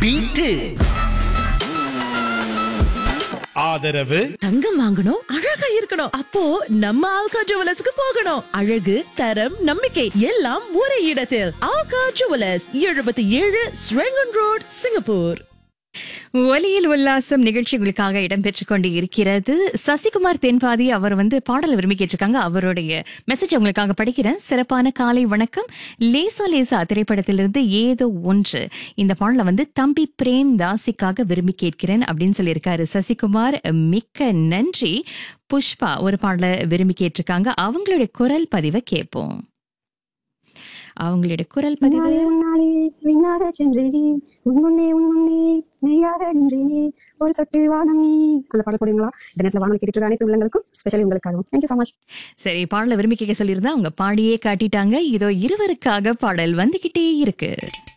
beat ஆதரவு தங்கம் வாங்கணும் அழகா இருக்கணும் அப்போ நம்ம ஆல்கா ஜுவலர்ஸ்க்கு போகணும் அழகு தரம் நம்பிக்கை எல்லாம் ஒரே இடத்தில் ஆல்கா ஜுவலர்ஸ் எழுபத்தி ஏழு ஸ்ரெங்கன் ரோட் சிங்கப்பூர் ஒலியில் உல்லாசம் நிகழ்ச்சிகளுக்காக இடம்பெற்றுக் கொண்டு இருக்கிறது சசிகுமார் தென்பாதி அவர் வந்து பாடல் விரும்பி கேட்டிருக்காங்க அவருடைய மெசேஜ் உங்களுக்காக படிக்கிறேன் சிறப்பான காலை வணக்கம் லேசா லேசா திரைப்படத்திலிருந்து ஏதோ ஒன்று இந்த பாடலை வந்து தம்பி பிரேம் தாசிக்காக விரும்பி கேட்கிறேன் அப்படின்னு சொல்லியிருக்காரு சசிகுமார் மிக்க நன்றி புஷ்பா ஒரு பாடலை விரும்பி கேட்டிருக்காங்க அவங்களுடைய குரல் பதிவை கேட்போம் அவங்களுடைய குரல் பதிவு உன்னாலே உன்னாலே விண்ணாக சென்றேனே உன் முன்னே உன் முன்னே மெய்யாக நின்றேனே ஒரு சொட்டு வானம் நீ அந்த பாடல் போடுங்களா இந்த நேரத்தில் வானொலி கேட்டுட்டு அனைத்து உள்ளங்களுக்கும் ஸ்பெஷலி உங்களுக்காகவும் தேங்க்யூ ஸோ மச் சரி பாடலை விரும்பி கேட்க சொல்லியிருந்தா அவங்க பாடியே காட்டிட்டாங்க இதோ இருவருக்காக பாடல் வந்துகிட்டே இருக்கு